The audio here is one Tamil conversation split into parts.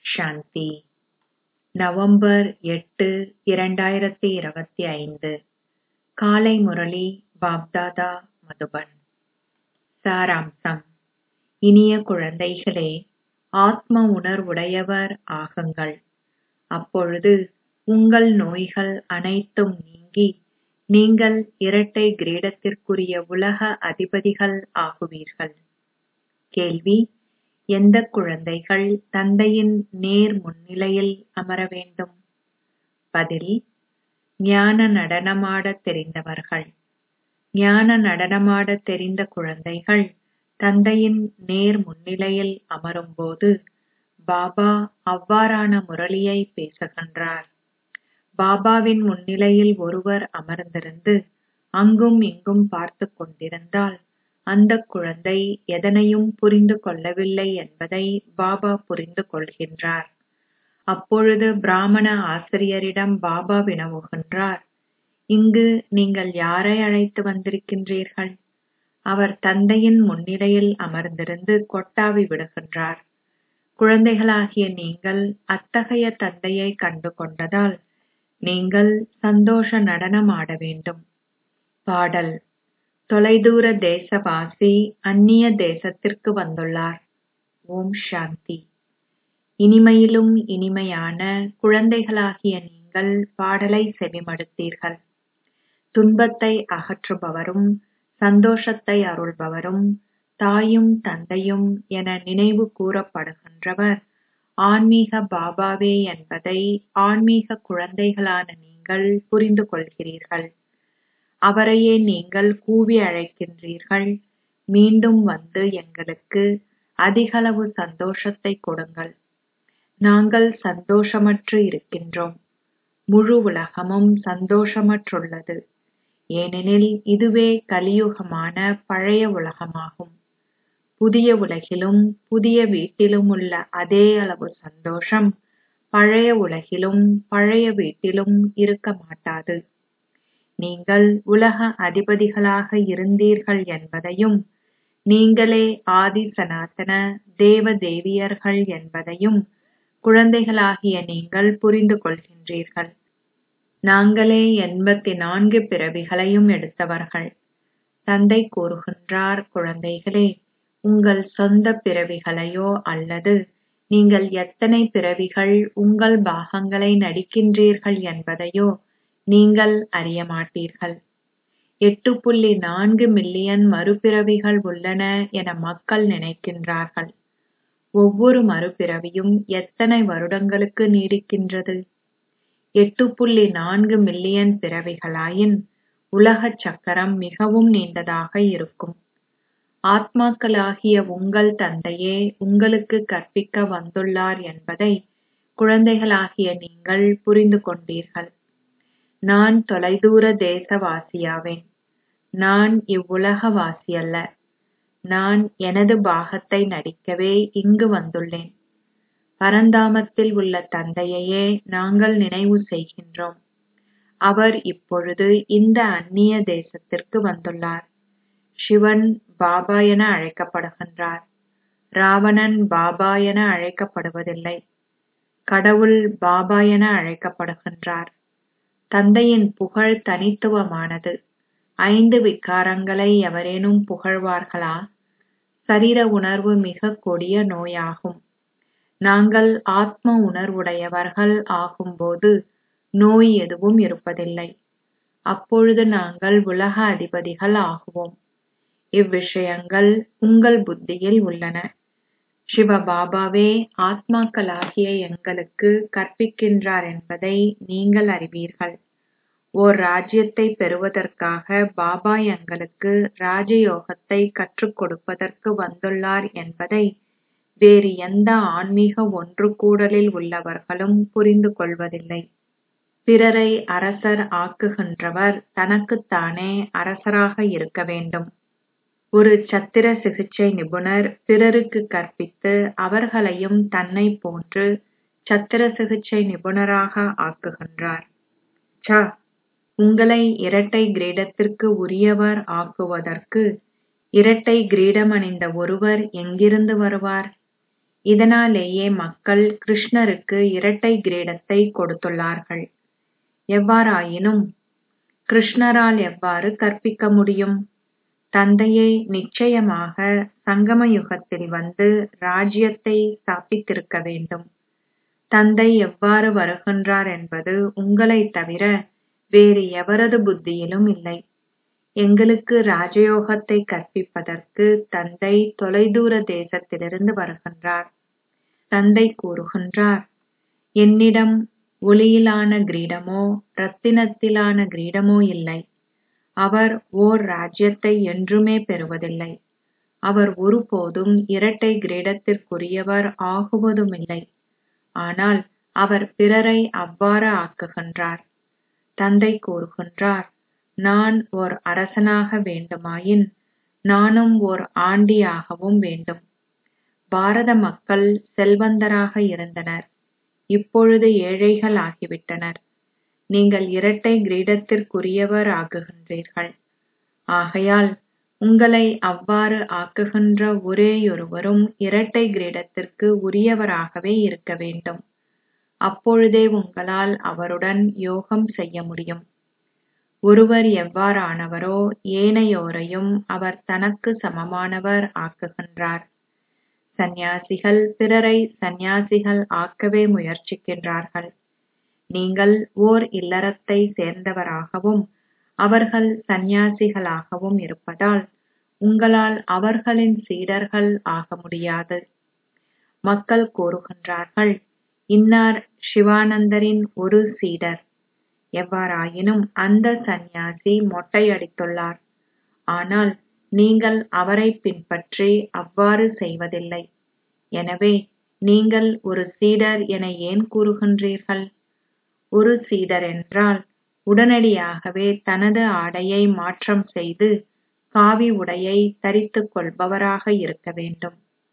சாந்தி நவம்பர் எட்டு இரண்டாயிரத்தி இருபத்தி ஐந்து காலை முரளி பாப்தாதா மதுபன் சாராம்சம் இனிய குழந்தைகளே ஆத்ம உணர்வுடையவர் ஆகுங்கள் அப்பொழுது உங்கள் நோய்கள் அனைத்தும் நீங்கி நீங்கள் இரட்டை கிரீடத்திற்குரிய உலக அதிபதிகள் ஆகுவீர்கள் கேள்வி எந்த குழந்தைகள் தந்தையின் நேர் முன்னிலையில் அமர வேண்டும் பதில் ஞான நடனமாடத் தெரிந்தவர்கள் ஞான நடனமாடத் தெரிந்த குழந்தைகள் தந்தையின் நேர் முன்னிலையில் அமரும்போது பாபா அவ்வாறான முரளியை பேசுகின்றார் பாபாவின் முன்னிலையில் ஒருவர் அமர்ந்திருந்து அங்கும் இங்கும் பார்த்துக் கொண்டிருந்தால் அந்தக் குழந்தை எதனையும் புரிந்து கொள்ளவில்லை என்பதை பாபா புரிந்து கொள்கின்றார் அப்பொழுது பிராமண ஆசிரியரிடம் பாபா வினவுகின்றார் இங்கு நீங்கள் யாரை அழைத்து வந்திருக்கின்றீர்கள் அவர் தந்தையின் முன்னிலையில் அமர்ந்திருந்து கொட்டாவி விடுகின்றார் குழந்தைகளாகிய நீங்கள் அத்தகைய தந்தையை கண்டு கொண்டதால் நீங்கள் சந்தோஷ நடனம் ஆட வேண்டும் பாடல் தொலைதூர தேசவாசி அந்நிய தேசத்திற்கு வந்துள்ளார் ஓம் சாந்தி இனிமையிலும் இனிமையான குழந்தைகளாகிய நீங்கள் பாடலை செவிமடுத்தீர்கள் துன்பத்தை அகற்றுபவரும் சந்தோஷத்தை அருள்பவரும் தாயும் தந்தையும் என நினைவு கூறப்படுகின்றவர் ஆன்மீக பாபாவே என்பதை ஆன்மீக குழந்தைகளான நீங்கள் புரிந்து கொள்கிறீர்கள் அவரையே நீங்கள் கூவி அழைக்கின்றீர்கள் மீண்டும் வந்து எங்களுக்கு அதிகளவு சந்தோஷத்தை கொடுங்கள் நாங்கள் சந்தோஷமற்று இருக்கின்றோம் முழு உலகமும் சந்தோஷமற்றுள்ளது ஏனெனில் இதுவே கலியுகமான பழைய உலகமாகும் புதிய உலகிலும் புதிய வீட்டிலும் உள்ள அதே அளவு சந்தோஷம் பழைய உலகிலும் பழைய வீட்டிலும் இருக்க மாட்டாது நீங்கள் உலக அதிபதிகளாக இருந்தீர்கள் என்பதையும் நீங்களே ஆதி சனாதன தேவ தேவியர்கள் என்பதையும் குழந்தைகளாகிய நீங்கள் புரிந்து கொள்கின்றீர்கள் நாங்களே எண்பத்தி நான்கு பிறவிகளையும் எடுத்தவர்கள் தந்தை கூறுகின்றார் குழந்தைகளே உங்கள் சொந்த பிறவிகளையோ அல்லது நீங்கள் எத்தனை பிறவிகள் உங்கள் பாகங்களை நடிக்கின்றீர்கள் என்பதையோ நீங்கள் அறிய மாட்டீர்கள் எட்டு புள்ளி நான்கு மில்லியன் மறுபிறவிகள் உள்ளன என மக்கள் நினைக்கின்றார்கள் ஒவ்வொரு மறுபிறவியும் எத்தனை வருடங்களுக்கு நீடிக்கின்றது எட்டு புள்ளி நான்கு மில்லியன் பிறவிகளாயின் உலக சக்கரம் மிகவும் நீண்டதாக இருக்கும் ஆத்மாக்களாகிய உங்கள் தந்தையே உங்களுக்கு கற்பிக்க வந்துள்ளார் என்பதை குழந்தைகளாகிய நீங்கள் புரிந்து கொண்டீர்கள் நான் தொலைதூர தேசவாசியாவேன் நான் இவ்வுலக வாசியல்ல நான் எனது பாகத்தை நடிக்கவே இங்கு வந்துள்ளேன் பரந்தாமத்தில் உள்ள தந்தையையே நாங்கள் நினைவு செய்கின்றோம் அவர் இப்பொழுது இந்த அந்நிய தேசத்திற்கு வந்துள்ளார் சிவன் பாபா என அழைக்கப்படுகின்றார் ராவணன் பாபா என அழைக்கப்படுவதில்லை கடவுள் பாபா என அழைக்கப்படுகின்றார் தந்தையின் புகழ் தனித்துவமானது ஐந்து விகாரங்களை எவரேனும் புகழ்வார்களா சரீர உணர்வு மிக கொடிய நோயாகும் நாங்கள் ஆத்ம உணர்வுடையவர்கள் ஆகும்போது நோய் எதுவும் இருப்பதில்லை அப்பொழுது நாங்கள் உலக அதிபதிகள் ஆகுவோம் இவ்விஷயங்கள் உங்கள் புத்தியில் உள்ளன சிவபாபாவே ஆத்மாக்களாகிய எங்களுக்கு கற்பிக்கின்றார் என்பதை நீங்கள் அறிவீர்கள் ஓர் ராஜ்யத்தை பெறுவதற்காக பாபா எங்களுக்கு ராஜயோகத்தை கற்றுக் கொடுப்பதற்கு வந்துள்ளார் என்பதை வேறு எந்த ஆன்மீக ஒன்று கூடலில் உள்ளவர்களும் புரிந்து கொள்வதில்லை பிறரை அரசர் ஆக்குகின்றவர் தனக்குத்தானே அரசராக இருக்க வேண்டும் ஒரு சத்திர சிகிச்சை நிபுணர் பிறருக்கு கற்பித்து அவர்களையும் தன்னை போன்று சத்திர சிகிச்சை நிபுணராக ஆக்குகின்றார் ச உங்களை இரட்டை கிரீடத்திற்கு உரியவர் ஆக்குவதற்கு இரட்டை கிரீடம் அணிந்த ஒருவர் எங்கிருந்து வருவார் இதனாலேயே மக்கள் கிருஷ்ணருக்கு இரட்டை கிரீடத்தை கொடுத்துள்ளார்கள் எவ்வாறாயினும் கிருஷ்ணரால் எவ்வாறு கற்பிக்க முடியும் தந்தையே நிச்சயமாக சங்கம யுகத்தில் வந்து ராஜ்யத்தை ஸ்தாபித்திருக்க வேண்டும் தந்தை எவ்வாறு வருகின்றார் என்பது உங்களைத் தவிர வேறு எவரது புத்தியிலும் இல்லை எங்களுக்கு ராஜயோகத்தை கற்பிப்பதற்கு தந்தை தொலைதூர தேசத்திலிருந்து வருகின்றார் தந்தை கூறுகின்றார் என்னிடம் ஒளியிலான கிரீடமோ ரத்தினத்திலான கிரீடமோ இல்லை அவர் ஓர் ராஜ்யத்தை என்றுமே பெறுவதில்லை அவர் ஒருபோதும் இரட்டை கிரீடத்திற்குரியவர் ஆகுவதுமில்லை ஆனால் அவர் பிறரை அவ்வாறு ஆக்குகின்றார் தந்தை கூறுகின்றார் நான் ஓர் அரசனாக வேண்டுமாயின் நானும் ஓர் ஆண்டியாகவும் வேண்டும் பாரத மக்கள் செல்வந்தராக இருந்தனர் இப்பொழுது ஏழைகள் ஆகிவிட்டனர் நீங்கள் இரட்டை கிரீடத்திற்குரியவர் ஆகுகின்றீர்கள் ஆகையால் உங்களை அவ்வாறு ஆக்குகின்ற ஒரேயொருவரும் இரட்டை கிரீடத்திற்கு உரியவராகவே இருக்க வேண்டும் அப்பொழுதே உங்களால் அவருடன் யோகம் செய்ய முடியும் ஒருவர் எவ்வாறானவரோ ஏனையோரையும் அவர் தனக்கு சமமானவர் ஆக்குகின்றார் சந்நியாசிகள் பிறரை சந்நியாசிகள் ஆக்கவே முயற்சிக்கின்றார்கள் நீங்கள் ஓர் இல்லறத்தை சேர்ந்தவராகவும் அவர்கள் சந்நியாசிகளாகவும் இருப்பதால் உங்களால் அவர்களின் சீடர்கள் ஆக முடியாது மக்கள் கூறுகின்றார்கள் இன்னார் சிவானந்தரின் ஒரு சீடர் எவ்வாறாயினும் அந்த சந்நியாசி மொட்டையடித்துள்ளார் ஆனால் நீங்கள் அவரை பின்பற்றி அவ்வாறு செய்வதில்லை எனவே நீங்கள் ஒரு சீடர் என ஏன் கூறுகின்றீர்கள் ஒரு சீடர் என்றால் உடனடியாகவே தனது ஆடையை மாற்றம் செய்து காவி உடையை தரித்துக் கொள்பவராக இருக்க வேண்டும்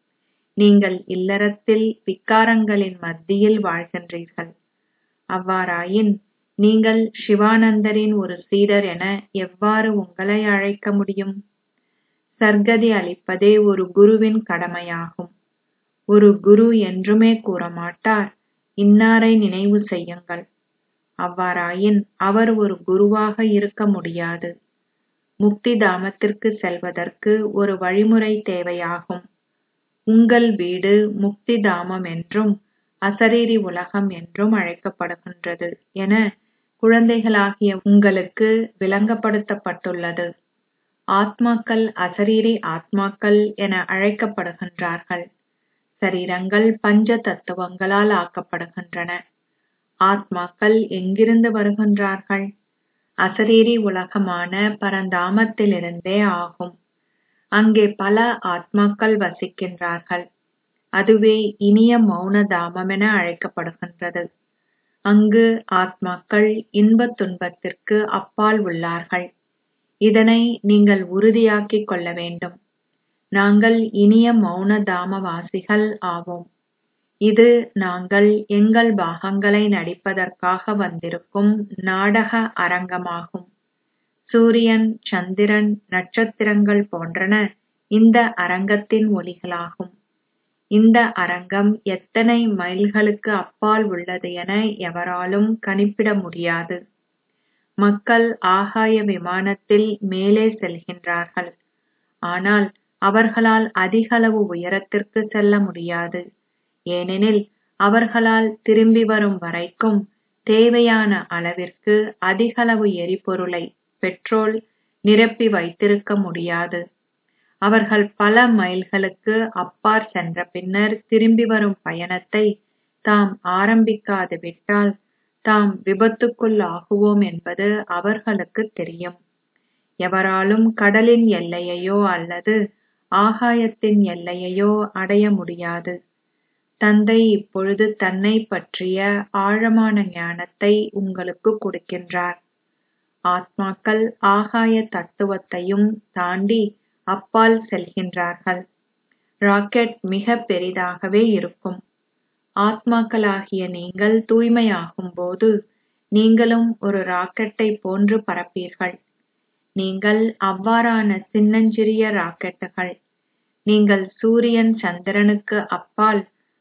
நீங்கள் இல்லறத்தில் விக்காரங்களின் மத்தியில் வாழ்கின்றீர்கள் அவ்வாறாயின் நீங்கள் சிவானந்தரின் ஒரு சீடர் என எவ்வாறு உங்களை அழைக்க முடியும் சர்க்கதி அளிப்பதே ஒரு குருவின் கடமையாகும் ஒரு குரு என்றுமே கூறமாட்டார் இன்னாரை நினைவு செய்யுங்கள் அவ்வாறாயின் அவர் ஒரு குருவாக இருக்க முடியாது முக்தி தாமத்திற்கு செல்வதற்கு ஒரு வழிமுறை தேவையாகும் உங்கள் வீடு முக்தி தாமம் என்றும் அசரீரி உலகம் என்றும் அழைக்கப்படுகின்றது என குழந்தைகளாகிய உங்களுக்கு விளங்கப்படுத்தப்பட்டுள்ளது ஆத்மாக்கள் அசரீரி ஆத்மாக்கள் என அழைக்கப்படுகின்றார்கள் சரீரங்கள் பஞ்ச தத்துவங்களால் ஆக்கப்படுகின்றன ஆத்மாக்கள் எங்கிருந்து வருகின்றார்கள் அசரீரி உலகமான பரந்தாமத்திலிருந்தே ஆகும் அங்கே பல ஆத்மாக்கள் வசிக்கின்றார்கள் அதுவே இனிய மௌன தாமமென அழைக்கப்படுகின்றது அங்கு ஆத்மாக்கள் இன்பத் துன்பத்திற்கு அப்பால் உள்ளார்கள் இதனை நீங்கள் உறுதியாக்கிக் கொள்ள வேண்டும் நாங்கள் இனிய மௌன தாமவாசிகள் ஆவோம் இது நாங்கள் எங்கள் பாகங்களை நடிப்பதற்காக வந்திருக்கும் நாடக அரங்கமாகும் சூரியன் சந்திரன் நட்சத்திரங்கள் போன்றன இந்த அரங்கத்தின் ஒளிகளாகும் இந்த அரங்கம் எத்தனை மைல்களுக்கு அப்பால் உள்ளது என எவராலும் கணிப்பிட முடியாது மக்கள் ஆகாய விமானத்தில் மேலே செல்கின்றார்கள் ஆனால் அவர்களால் அதிகளவு உயரத்திற்கு செல்ல முடியாது ஏனெனில் அவர்களால் திரும்பி வரும் வரைக்கும் தேவையான அளவிற்கு அதிகளவு எரிபொருளை பெட்ரோல் நிரப்பி வைத்திருக்க முடியாது அவர்கள் பல மைல்களுக்கு அப்பாற் சென்ற பின்னர் திரும்பி வரும் பயணத்தை தாம் ஆரம்பிக்காது விட்டால் தாம் விபத்துக்குள்ளாகுவோம் என்பது அவர்களுக்கு தெரியும் எவராலும் கடலின் எல்லையையோ அல்லது ஆகாயத்தின் எல்லையையோ அடைய முடியாது தந்தை இப்பொழுது தன்னை பற்றிய ஆழமான ஞானத்தை உங்களுக்கு கொடுக்கின்றார் ஆத்மாக்கள் ஆகாய தத்துவத்தையும் தாண்டி அப்பால் செல்கின்றார்கள் ராக்கெட் மிக பெரிதாகவே இருக்கும் ஆத்மாக்களாகிய நீங்கள் தூய்மையாகும் போது நீங்களும் ஒரு ராக்கெட்டை போன்று பறப்பீர்கள் நீங்கள் அவ்வாறான சின்னஞ்சிறிய ராக்கெட்டுகள் நீங்கள் சூரியன் சந்திரனுக்கு அப்பால்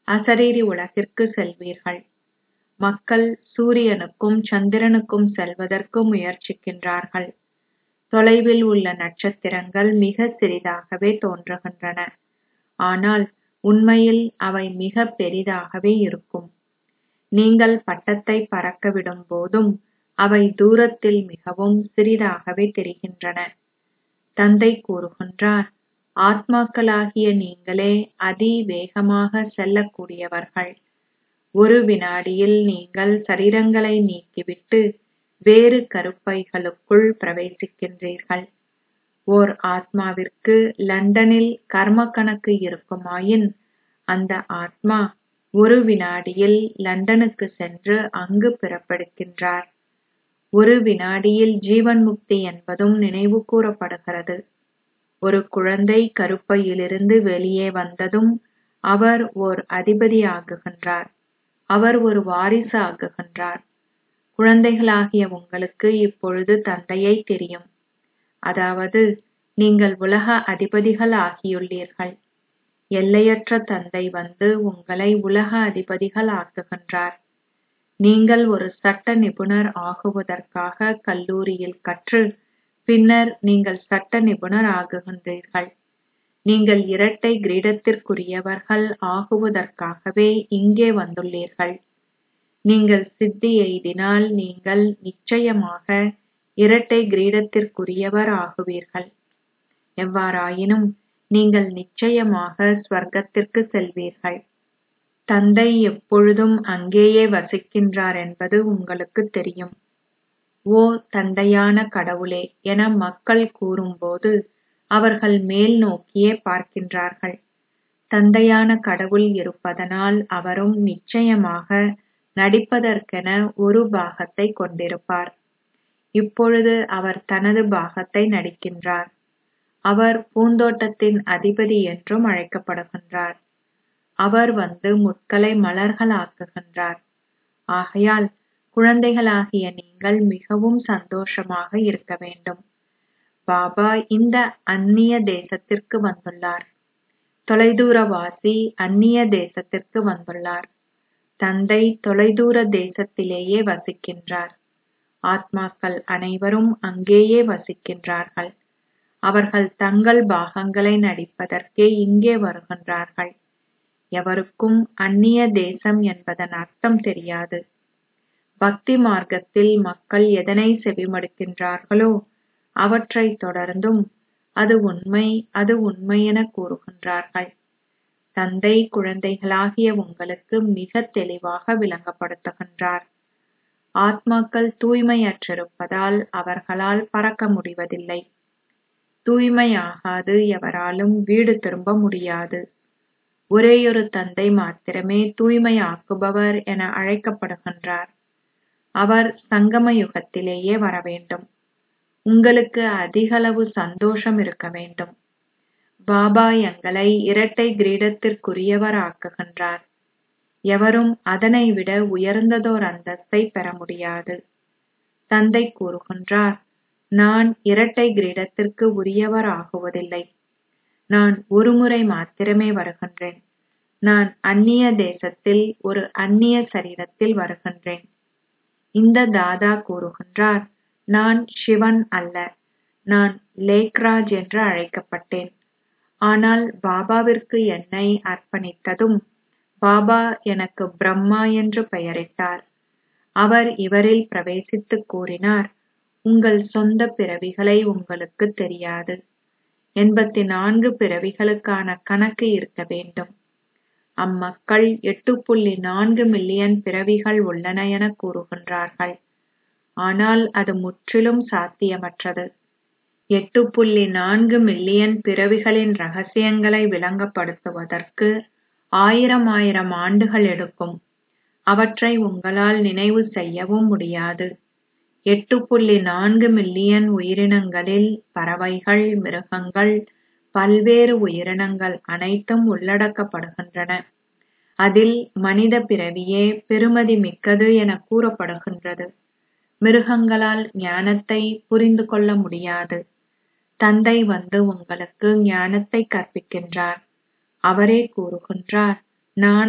அசரீரி உலகிற்கு செல்வீர்கள் மக்கள் சூரியனுக்கும் சந்திரனுக்கும் செல்வதற்கு முயற்சிக்கின்றார்கள் தொலைவில் உள்ள நட்சத்திரங்கள் மிக சிறிதாகவே தோன்றுகின்றன ஆனால் உண்மையில் அவை மிக பெரிதாகவே இருக்கும் நீங்கள் பட்டத்தை பறக்க விடும் போதும் அவை தூரத்தில் மிகவும் சிறிதாகவே தெரிகின்றன தந்தை கூறுகின்றார் ஆத்மாக்களாகிய நீங்களே அதி வேகமாக செல்லக்கூடியவர்கள் ஒரு வினாடியில் நீங்கள் சரீரங்களை நீக்கிவிட்டு வேறு கருப்பைகளுக்குள் பிரவேசிக்கின்றீர்கள் ஓர் ஆத்மாவிற்கு லண்டனில் கர்ம கணக்கு இருக்குமாயின் அந்த ஆத்மா ஒரு வினாடியில் லண்டனுக்கு சென்று அங்கு பிறப்பெடுக்கின்றார் ஒரு வினாடியில் ஜீவன் முக்தி என்பதும் நினைவு கூறப்படுகிறது ஒரு குழந்தை கருப்பையிலிருந்து வெளியே வந்ததும் அவர் ஓர் அதிபதி ஆகுகின்றார் அவர் ஒரு வாரிசு ஆகுகின்றார் குழந்தைகளாகிய உங்களுக்கு இப்பொழுது தந்தையை தெரியும் அதாவது நீங்கள் உலக அதிபதிகள் ஆகியுள்ளீர்கள் எல்லையற்ற தந்தை வந்து உங்களை உலக அதிபதிகள் ஆக்குகின்றார் நீங்கள் ஒரு சட்ட நிபுணர் ஆகுவதற்காக கல்லூரியில் கற்று பின்னர் நீங்கள் சட்ட நிபுணர் ஆகுகின்றீர்கள் நீங்கள் இரட்டை கிரீடத்திற்குரியவர்கள் ஆகுவதற்காகவே இங்கே வந்துள்ளீர்கள் நீங்கள் சித்தி எய்தினால் நீங்கள் நிச்சயமாக இரட்டை கிரீடத்திற்குரியவர் ஆகுவீர்கள் எவ்வாறாயினும் நீங்கள் நிச்சயமாக ஸ்வர்க்கத்திற்கு செல்வீர்கள் தந்தை எப்பொழுதும் அங்கேயே வசிக்கின்றார் என்பது உங்களுக்கு தெரியும் ஓ தந்தையான கடவுளே என மக்கள் கூறும்போது அவர்கள் மேல் நோக்கியே பார்க்கின்றார்கள் தந்தையான கடவுள் இருப்பதனால் அவரும் நிச்சயமாக நடிப்பதற்கென ஒரு பாகத்தை கொண்டிருப்பார் இப்பொழுது அவர் தனது பாகத்தை நடிக்கின்றார் அவர் பூந்தோட்டத்தின் அதிபதி என்றும் அழைக்கப்படுகின்றார் அவர் வந்து முட்களை மலர்களாக்குகின்றார் ஆகையால் குழந்தைகளாகிய நீங்கள் மிகவும் சந்தோஷமாக இருக்க வேண்டும் பாபா இந்த அந்நிய தேசத்திற்கு வந்துள்ளார் தொலைதூரவாசி அந்நிய தேசத்திற்கு வந்துள்ளார் தந்தை தொலைதூர தேசத்திலேயே வசிக்கின்றார் ஆத்மாக்கள் அனைவரும் அங்கேயே வசிக்கின்றார்கள் அவர்கள் தங்கள் பாகங்களை நடிப்பதற்கே இங்கே வருகின்றார்கள் எவருக்கும் அந்நிய தேசம் என்பதன் அர்த்தம் தெரியாது பக்தி மார்க்கத்தில் மக்கள் எதனை செவிமடுக்கின்றார்களோ அவற்றை தொடர்ந்தும் அது உண்மை அது உண்மை என கூறுகின்றார்கள் தந்தை குழந்தைகளாகிய உங்களுக்கு மிக தெளிவாக விளங்கப்படுத்துகின்றார் ஆத்மாக்கள் தூய்மையற்றிருப்பதால் அவர்களால் பறக்க முடிவதில்லை தூய்மையாகாது எவராலும் வீடு திரும்ப முடியாது ஒரேயொரு தந்தை மாத்திரமே தூய்மையாக்குபவர் என அழைக்கப்படுகின்றார் அவர் சங்கம யுகத்திலேயே வர வேண்டும் உங்களுக்கு அதிகளவு சந்தோஷம் இருக்க வேண்டும் பாபா எங்களை இரட்டை கிரீடத்திற்குரியவர் ஆக்குகின்றார் எவரும் அதனை விட உயர்ந்ததோர் அந்தஸ்தை பெற முடியாது தந்தை கூறுகின்றார் நான் இரட்டை கிரீடத்திற்கு உரியவர் ஆகுவதில்லை நான் ஒருமுறை மாத்திரமே வருகின்றேன் நான் அந்நிய தேசத்தில் ஒரு அந்நிய சரீரத்தில் வருகின்றேன் இந்த தாதா கூறுகின்றார் நான் சிவன் அல்ல நான் லேக்ராஜ் என்று அழைக்கப்பட்டேன் ஆனால் பாபாவிற்கு என்னை அர்ப்பணித்ததும் பாபா எனக்கு பிரம்மா என்று பெயரிட்டார் அவர் இவரில் பிரவேசித்து கூறினார் உங்கள் சொந்த பிறவிகளை உங்களுக்கு தெரியாது எண்பத்தி நான்கு பிறவிகளுக்கான கணக்கு இருக்க வேண்டும் அம்மக்கள் எட்டு புள்ளி நான்கு மில்லியன் பிறவிகள் உள்ளன என கூறுகின்றார்கள் ஆனால் அது முற்றிலும் சாத்தியமற்றது எட்டு புள்ளி நான்கு மில்லியன் பிறவிகளின் ரகசியங்களை விளங்கப்படுத்துவதற்கு ஆயிரம் ஆயிரம் ஆண்டுகள் எடுக்கும் அவற்றை உங்களால் நினைவு செய்யவும் முடியாது எட்டு புள்ளி நான்கு மில்லியன் உயிரினங்களில் பறவைகள் மிருகங்கள் பல்வேறு உயிரினங்கள் அனைத்தும் உள்ளடக்கப்படுகின்றன அதில் மனித பிறவியே பெருமதி மிக்கது என கூறப்படுகின்றது மிருகங்களால் ஞானத்தை புரிந்து கொள்ள முடியாது தந்தை வந்து உங்களுக்கு ஞானத்தை கற்பிக்கின்றார் அவரே கூறுகின்றார் நான்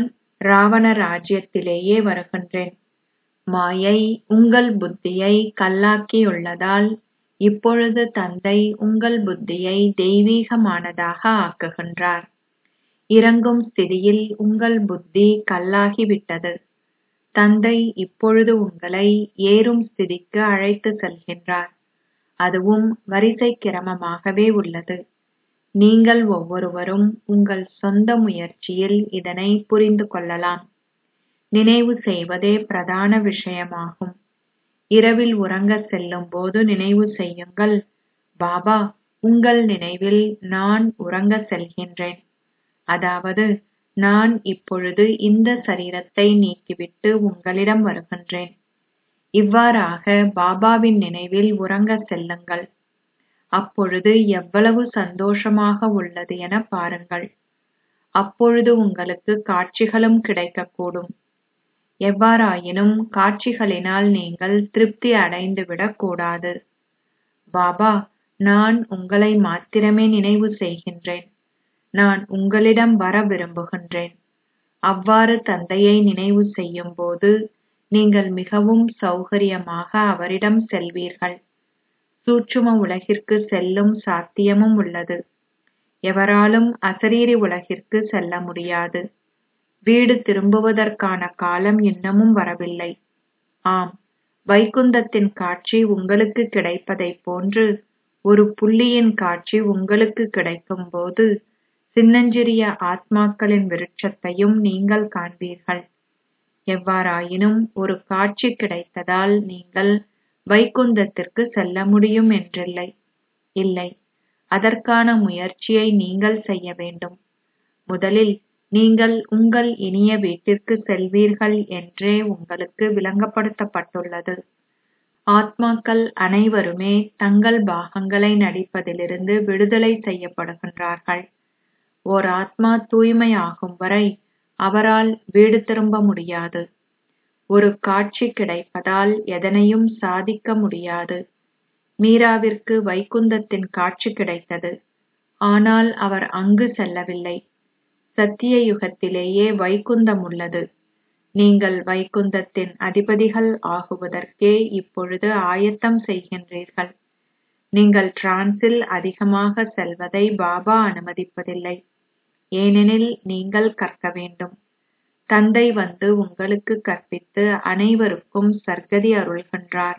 ராவண ராஜ்யத்திலேயே வருகின்றேன் மாயை உங்கள் புத்தியை கல்லாக்கியுள்ளதால் இப்பொழுது தந்தை உங்கள் புத்தியை தெய்வீகமானதாக ஆக்குகின்றார் இறங்கும் ஸ்திதியில் உங்கள் புத்தி கல்லாகிவிட்டது தந்தை இப்பொழுது உங்களை ஏறும் ஸ்திதிக்கு அழைத்து செல்கின்றார் அதுவும் வரிசை கிரமமாகவே உள்ளது நீங்கள் ஒவ்வொருவரும் உங்கள் சொந்த முயற்சியில் இதனை புரிந்து கொள்ளலாம் நினைவு செய்வதே பிரதான விஷயமாகும் இரவில் உறங்க செல்லும் போது நினைவு செய்யுங்கள் பாபா உங்கள் நினைவில் நான் உறங்க செல்கின்றேன் அதாவது நான் இப்பொழுது இந்த சரீரத்தை நீக்கிவிட்டு உங்களிடம் வருகின்றேன் இவ்வாறாக பாபாவின் நினைவில் உறங்க செல்லுங்கள் அப்பொழுது எவ்வளவு சந்தோஷமாக உள்ளது என பாருங்கள் அப்பொழுது உங்களுக்கு காட்சிகளும் கிடைக்கக்கூடும் எவ்வாறாயினும் காட்சிகளினால் நீங்கள் திருப்தி அடைந்துவிடக் கூடாது பாபா நான் உங்களை மாத்திரமே நினைவு செய்கின்றேன் நான் உங்களிடம் வர விரும்புகின்றேன் அவ்வாறு தந்தையை நினைவு செய்யும் போது நீங்கள் மிகவும் சௌகரியமாக அவரிடம் செல்வீர்கள் சூட்சும உலகிற்கு செல்லும் சாத்தியமும் உள்ளது எவராலும் அசரீரி உலகிற்கு செல்ல முடியாது வீடு திரும்புவதற்கான காலம் இன்னமும் வரவில்லை ஆம் வைகுந்தத்தின் காட்சி உங்களுக்கு கிடைப்பதைப் போன்று ஒரு புள்ளியின் காட்சி உங்களுக்கு கிடைக்கும் போது சின்னஞ்சிறிய ஆத்மாக்களின் விருட்சத்தையும் நீங்கள் காண்பீர்கள் எவ்வாறாயினும் ஒரு காட்சி கிடைத்ததால் நீங்கள் வைகுந்தத்திற்கு செல்ல முடியும் என்றில்லை இல்லை அதற்கான முயற்சியை நீங்கள் செய்ய வேண்டும் முதலில் நீங்கள் உங்கள் இனிய வீட்டிற்கு செல்வீர்கள் என்றே உங்களுக்கு விளங்கப்படுத்தப்பட்டுள்ளது ஆத்மாக்கள் அனைவருமே தங்கள் பாகங்களை நடிப்பதிலிருந்து விடுதலை செய்யப்படுகின்றார்கள் ஓர் ஆத்மா தூய்மையாகும் வரை அவரால் வீடு திரும்ப முடியாது ஒரு காட்சி கிடைப்பதால் எதனையும் சாதிக்க முடியாது மீராவிற்கு வைகுந்தத்தின் காட்சி கிடைத்தது ஆனால் அவர் அங்கு செல்லவில்லை சத்திய யுகத்திலேயே வைகுந்தம் உள்ளது நீங்கள் வைகுந்தத்தின் அதிபதிகள் ஆகுவதற்கே இப்பொழுது ஆயத்தம் செய்கின்றீர்கள் நீங்கள் டிரான்ஸில் அதிகமாக செல்வதை பாபா அனுமதிப்பதில்லை ஏனெனில் நீங்கள் கற்க வேண்டும் தந்தை வந்து உங்களுக்கு கற்பித்து அனைவருக்கும் சர்க்கதி அருள்கின்றார்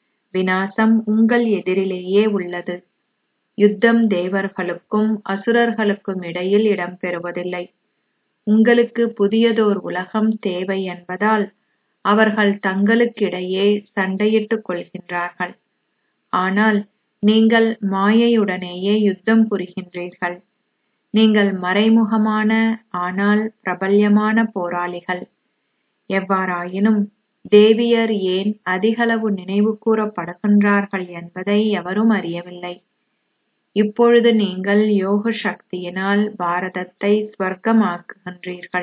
வினாசம் உங்கள் எதிரிலேயே உள்ளது யுத்தம் தேவர்களுக்கும் அசுரர்களுக்கும் இடையில் இடம்பெறுவதில்லை உங்களுக்கு புதியதோர் உலகம் தேவை என்பதால் அவர்கள் தங்களுக்கிடையே சண்டையிட்டுக் கொள்கின்றார்கள் ஆனால் நீங்கள் மாயையுடனேயே யுத்தம் புரிகின்றீர்கள் நீங்கள் மறைமுகமான ஆனால் பிரபல்யமான போராளிகள் எவ்வாறாயினும் தேவியர் ஏன் அதிகளவு நினைவு கூறப்படுகின்றார்கள் என்பதை எவரும் அறியவில்லை இப்பொழுது நீங்கள் யோக சக்தியினால் பாரதத்தை ஸ்வர்க்கமாக்குகின்றீர்கள்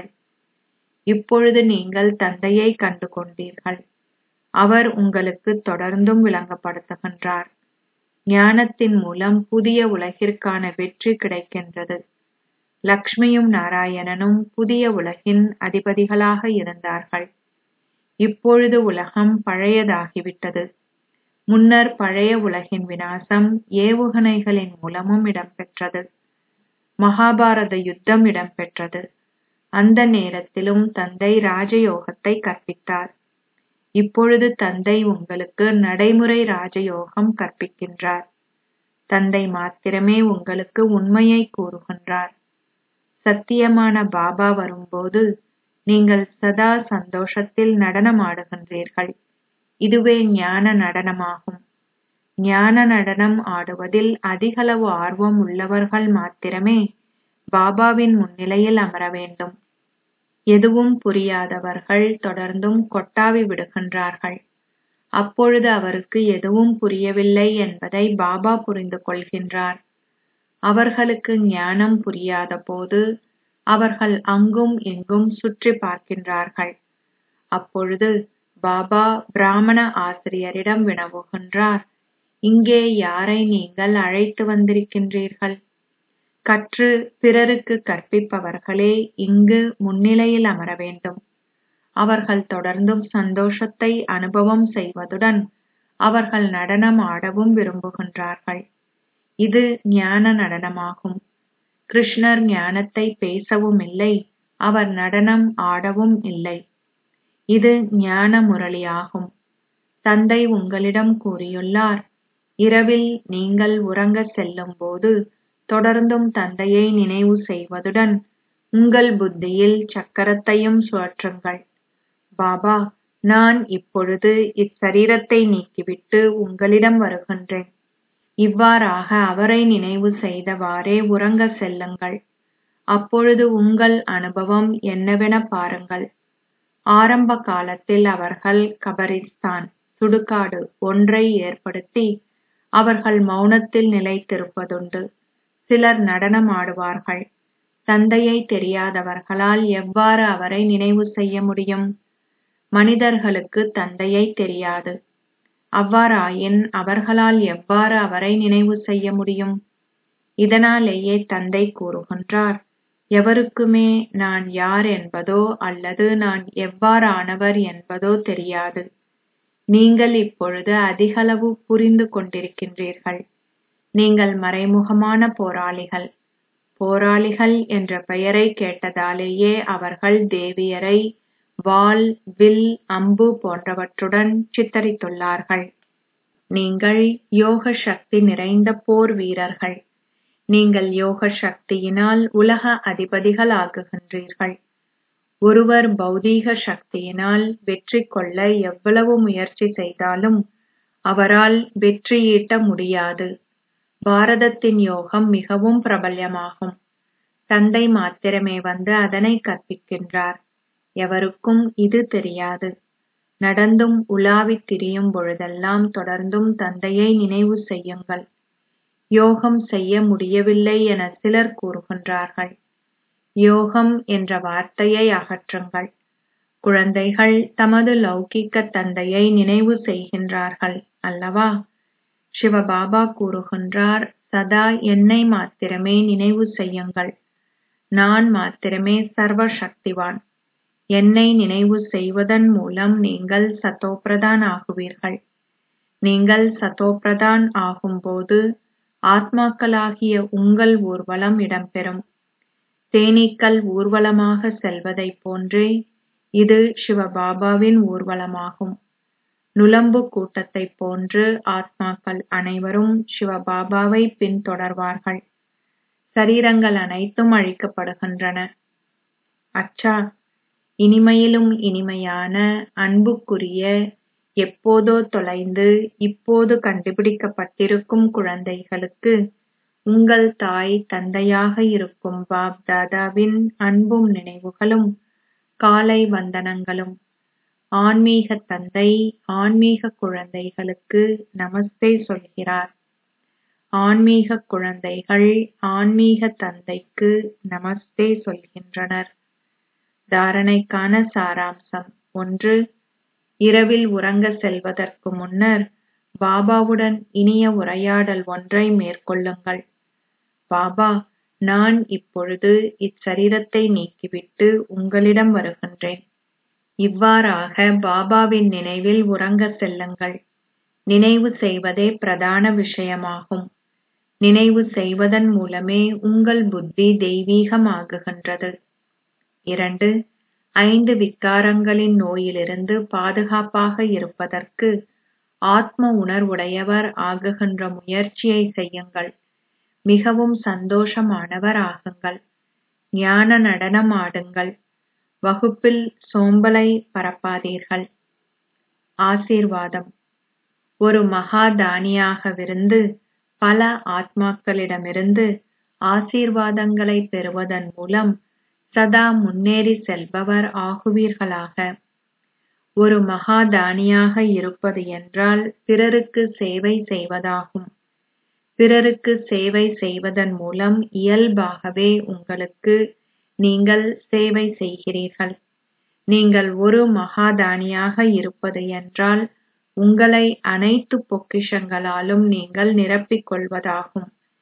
இப்பொழுது நீங்கள் தந்தையை கண்டு கொண்டீர்கள் அவர் உங்களுக்கு தொடர்ந்தும் விளங்கப்படுத்துகின்றார் ஞானத்தின் மூலம் புதிய உலகிற்கான வெற்றி கிடைக்கின்றது லக்ஷ்மியும் நாராயணனும் புதிய உலகின் அதிபதிகளாக இருந்தார்கள் இப்பொழுது உலகம் பழையதாகிவிட்டது முன்னர் பழைய உலகின் வினாசம் ஏவுகணைகளின் மூலமும் இடம்பெற்றது மகாபாரத யுத்தம் இடம்பெற்றது அந்த நேரத்திலும் தந்தை ராஜயோகத்தை கற்பித்தார் இப்பொழுது தந்தை உங்களுக்கு நடைமுறை ராஜயோகம் கற்பிக்கின்றார் தந்தை மாத்திரமே உங்களுக்கு உண்மையை கூறுகின்றார் சத்தியமான பாபா வரும்போது நீங்கள் சதா சந்தோஷத்தில் நடனமாடுகின்றீர்கள் இதுவே ஞான நடனமாகும் ஞான நடனம் ஆடுவதில் அதிகளவு ஆர்வம் உள்ளவர்கள் மாத்திரமே பாபாவின் முன்னிலையில் அமர வேண்டும் எதுவும் புரியாதவர்கள் தொடர்ந்தும் கொட்டாவி விடுகின்றார்கள் அப்பொழுது அவருக்கு எதுவும் புரியவில்லை என்பதை பாபா புரிந்து கொள்கின்றார் அவர்களுக்கு ஞானம் புரியாத போது அவர்கள் அங்கும் இங்கும் சுற்றி பார்க்கின்றார்கள் அப்பொழுது பாபா பிராமண ஆசிரியரிடம் வினவுகின்றார் இங்கே யாரை நீங்கள் அழைத்து வந்திருக்கின்றீர்கள் கற்று பிறருக்கு கற்பிப்பவர்களே இங்கு முன்னிலையில் அமர வேண்டும் அவர்கள் தொடர்ந்தும் சந்தோஷத்தை அனுபவம் செய்வதுடன் அவர்கள் நடனம் ஆடவும் விரும்புகின்றார்கள் இது ஞான நடனமாகும் கிருஷ்ணர் ஞானத்தை பேசவும் இல்லை அவர் நடனம் ஆடவும் இல்லை இது ஞான முரளியாகும் தந்தை உங்களிடம் கூறியுள்ளார் இரவில் நீங்கள் உறங்க செல்லும் போது தொடர்ந்தும் தந்தையை நினைவு செய்வதுடன் உங்கள் புத்தியில் சக்கரத்தையும் சுழற்றுங்கள் பாபா நான் இப்பொழுது இச்சரீரத்தை நீக்கிவிட்டு உங்களிடம் வருகின்றேன் இவ்வாறாக அவரை நினைவு செய்தவாறே உறங்க செல்லுங்கள் அப்பொழுது உங்கள் அனுபவம் என்னவென பாருங்கள் ஆரம்ப காலத்தில் அவர்கள் கபரிஸ்தான் சுடுகாடு ஒன்றை ஏற்படுத்தி அவர்கள் மௌனத்தில் நிலைத்திருப்பதுண்டு சிலர் நடனம் ஆடுவார்கள் தந்தையை தெரியாதவர்களால் எவ்வாறு அவரை நினைவு செய்ய முடியும் மனிதர்களுக்கு தந்தையை தெரியாது அவ்வாறாயின் அவர்களால் எவ்வாறு அவரை நினைவு செய்ய முடியும் இதனாலேயே தந்தை கூறுகின்றார் எவருக்குமே நான் யார் என்பதோ அல்லது நான் எவ்வாறானவர் என்பதோ தெரியாது நீங்கள் இப்பொழுது அதிகளவு புரிந்து கொண்டிருக்கின்றீர்கள் நீங்கள் மறைமுகமான போராளிகள் போராளிகள் என்ற பெயரை கேட்டதாலேயே அவர்கள் தேவியரை வாள் வில் அம்பு போன்றவற்றுடன் சித்தரித்துள்ளார்கள் நீங்கள் யோக சக்தி நிறைந்த போர் வீரர்கள் நீங்கள் யோக சக்தியினால் உலக அதிபதிகள் ஆகுகின்றீர்கள் ஒருவர் பௌதீக சக்தியினால் வெற்றி கொள்ள எவ்வளவு முயற்சி செய்தாலும் அவரால் வெற்றியீட்ட முடியாது பாரதத்தின் யோகம் மிகவும் பிரபல்யமாகும் தந்தை மாத்திரமே வந்து அதனை கற்பிக்கின்றார் எவருக்கும் இது தெரியாது நடந்தும் உலாவித் திரியும் பொழுதெல்லாம் தொடர்ந்தும் தந்தையை நினைவு செய்யுங்கள் யோகம் செய்ய முடியவில்லை என சிலர் கூறுகின்றார்கள் யோகம் என்ற வார்த்தையை அகற்றுங்கள் குழந்தைகள் தமது லௌகிக்க தந்தையை நினைவு செய்கின்றார்கள் அல்லவா சிவபாபா கூறுகின்றார் சதா என்னை மாத்திரமே நினைவு செய்யுங்கள் நான் மாத்திரமே சர்வ சக்திவான் என்னை நினைவு செய்வதன் மூலம் நீங்கள் சத்தோப்பிரதான் ஆகுவீர்கள் நீங்கள் சத்தோப்பிரதான் ஆகும்போது ஆத்மாக்களாகிய உங்கள் ஊர்வலம் இடம்பெறும் தேனீக்கள் ஊர்வலமாக செல்வதைப் போன்றே இது சிவபாபாவின் ஊர்வலமாகும் நுளம்பு கூட்டத்தைப் போன்று ஆத்மாக்கள் அனைவரும் சிவபாபாவை பின்தொடர்வார்கள் சரீரங்கள் அனைத்தும் அழிக்கப்படுகின்றன அச்சா இனிமையிலும் இனிமையான அன்புக்குரிய எப்போதோ தொலைந்து இப்போது கண்டுபிடிக்கப்பட்டிருக்கும் குழந்தைகளுக்கு உங்கள் தாய் தந்தையாக இருக்கும் பாப் தாதாவின் அன்பும் நினைவுகளும் காலை வந்தனங்களும் ஆன்மீக தந்தை ஆன்மீக குழந்தைகளுக்கு நமஸ்தே சொல்கிறார் ஆன்மீக குழந்தைகள் ஆன்மீக தந்தைக்கு நமஸ்தே சொல்கின்றனர் தாரணைக்கான சாராம்சம் ஒன்று இரவில் உறங்க செல்வதற்கு முன்னர் பாபாவுடன் இனிய உரையாடல் ஒன்றை மேற்கொள்ளுங்கள் பாபா நான் இப்பொழுது இச்சரீரத்தை நீக்கிவிட்டு உங்களிடம் வருகின்றேன் இவ்வாறாக பாபாவின் நினைவில் உறங்க செல்லுங்கள் நினைவு செய்வதே பிரதான விஷயமாகும் நினைவு செய்வதன் மூலமே உங்கள் புத்தி தெய்வீகமாகுகின்றது இரண்டு ஐந்து விக்காரங்களின் நோயிலிருந்து பாதுகாப்பாக இருப்பதற்கு ஆத்ம உணர்வுடையவர் ஆகுகின்ற முயற்சியை செய்யுங்கள் மிகவும் சந்தோஷமானவர் ஆகுங்கள் ஞான நடனம் ஆடுங்கள் வகுப்பில் சோம்பலை பரப்பாதீர்கள் ஆசீர்வாதம் ஒரு மகா தானியாகவிருந்து பல ஆத்மாக்களிடமிருந்து ஆசீர்வாதங்களை பெறுவதன் மூலம் சதா முன்னேறி செல்பவர் ஆகுவீர்களாக ஒரு மகா தானியாக இருப்பது என்றால் பிறருக்கு சேவை செய்வதாகும் பிறருக்கு சேவை செய்வதன் மூலம் இயல்பாகவே உங்களுக்கு நீங்கள் சேவை செய்கிறீர்கள் நீங்கள் ஒரு மகாதானியாக இருப்பது என்றால் உங்களை அனைத்து பொக்கிஷங்களாலும் நீங்கள் நிரப்பிக் கொள்வதாகும்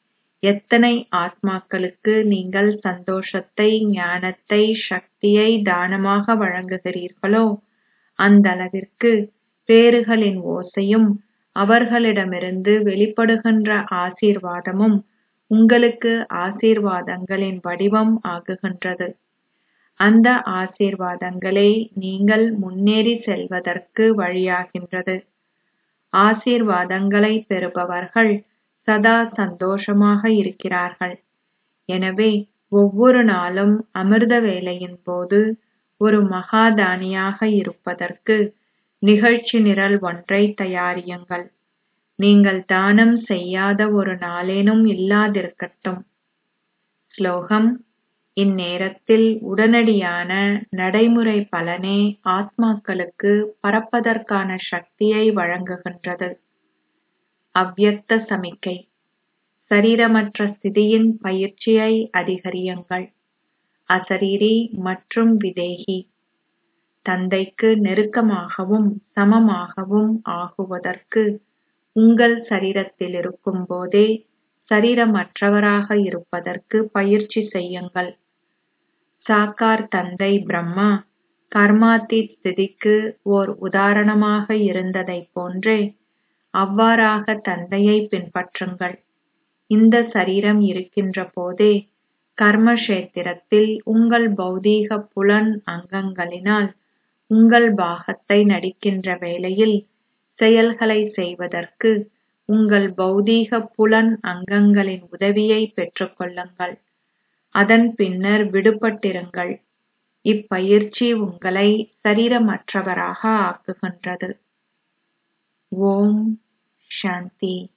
எத்தனை ஆத்மாக்களுக்கு நீங்கள் சந்தோஷத்தை ஞானத்தை சக்தியை தானமாக வழங்குகிறீர்களோ அந்த அளவிற்கு பேறுகளின் ஓசையும் அவர்களிடமிருந்து வெளிப்படுகின்ற ஆசீர்வாதமும் உங்களுக்கு ஆசீர்வாதங்களின் வடிவம் ஆகுகின்றது அந்த ஆசீர்வாதங்களே நீங்கள் முன்னேறி செல்வதற்கு வழியாகின்றது ஆசீர்வாதங்களை பெறுபவர்கள் சதா சந்தோஷமாக இருக்கிறார்கள் எனவே ஒவ்வொரு நாளும் அமிர்த வேளையின் போது ஒரு மகாதானியாக இருப்பதற்கு நிகழ்ச்சி நிரல் ஒன்றை தயாரியுங்கள் நீங்கள் தானம் செய்யாத ஒரு நாளேனும் இல்லாதிருக்கட்டும் ஸ்லோகம் இந்நேரத்தில் உடனடியான நடைமுறை பலனே ஆத்மாக்களுக்கு பறப்பதற்கான சக்தியை வழங்குகின்றது அவ்யக்த சமிக்கை சரீரமற்ற ஸ்திதியின் பயிற்சியை அதிகரியுங்கள் அசரீரி மற்றும் விதேகி தந்தைக்கு நெருக்கமாகவும் சமமாகவும் ஆகுவதற்கு உங்கள் சரீரத்தில் இருக்கும் போதே சரீரமற்றவராக இருப்பதற்கு பயிற்சி செய்யுங்கள் சாக்கார் தந்தை பிரம்மா கர்மாத்தீத் ஸ்திதிக்கு ஓர் உதாரணமாக இருந்ததைப் போன்றே அவ்வாறாக தந்தையை பின்பற்றுங்கள் இந்த சரீரம் இருக்கின்ற போதே கர்மக்ஷேத்திரத்தில் உங்கள் பௌதீக புலன் அங்கங்களினால் உங்கள் பாகத்தை நடிக்கின்ற வேளையில் செயல்களை செய்வதற்கு உங்கள் பௌதீக புலன் அங்கங்களின் உதவியை பெற்றுக் கொள்ளுங்கள் அதன் பின்னர் விடுபட்டிருங்கள் இப்பயிற்சி உங்களை சரீரமற்றவராக ஆக்குகின்றது ஓம் சாந்தி